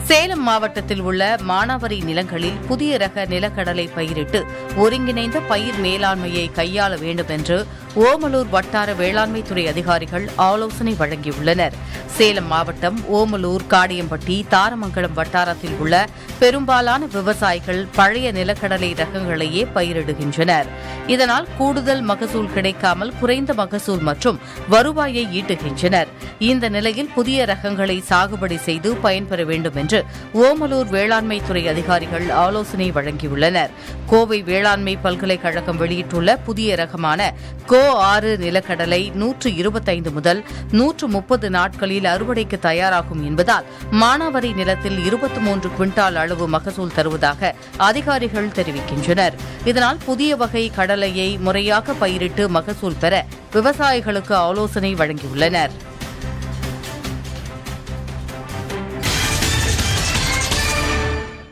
சேலம் மாவட்டத்தில் உள்ள மானாவரி நிலங்களில் புதிய ரக நிலக்கடலை பயிரிட்டு ஒருங்கிணைந்த பயிர் மேலாண்மையை கையாள வேண்டும் என்று ஓமலூர் வட்டார வேளாண்மைத்துறை அதிகாரிகள் ஆலோசனை வழங்கியுள்ளனர் சேலம் மாவட்டம் ஓமலூர் காடியம்பட்டி தாரமங்கலம் வட்டாரத்தில் உள்ள பெரும்பாலான விவசாயிகள் பழைய நிலக்கடலை ரகங்களையே பயிரிடுகின்றனர் இதனால் கூடுதல் மகசூல் கிடைக்காமல் குறைந்த மகசூல் மற்றும் வருவாயை ஈட்டுகின்றனர் இந்த நிலையில் புதிய ரகங்களை சாகுபடி செய்து பயன்பெற வேண்டும் என்று ஓமலூர் வேளாண்மை துறை அதிகாரிகள் ஆலோசனை வழங்கியுள்ளனர் கோவை வேளாண்மை பல்கலைக்கழகம் வெளியிட்டுள்ள புதிய ரகமான கோ ஆறு நிலக்கடலை நூற்று இருபத்தைந்து முதல் நூற்று முப்பது நாட்களில் அறுவடைக்கு தயாராகும் என்பதால் மானாவரி நிலத்தில் இருபத்தி மூன்று குவிண்டால் அளவு மகசூல் தருவதாக அதிகாரிகள் தெரிவிக்கின்றனர் இதனால் புதிய வகை கடலையை முறையாக பயிரிட்டு மகசூல் பெற விவசாயிகளுக்கு ஆலோசனை வழங்கியுள்ளனர்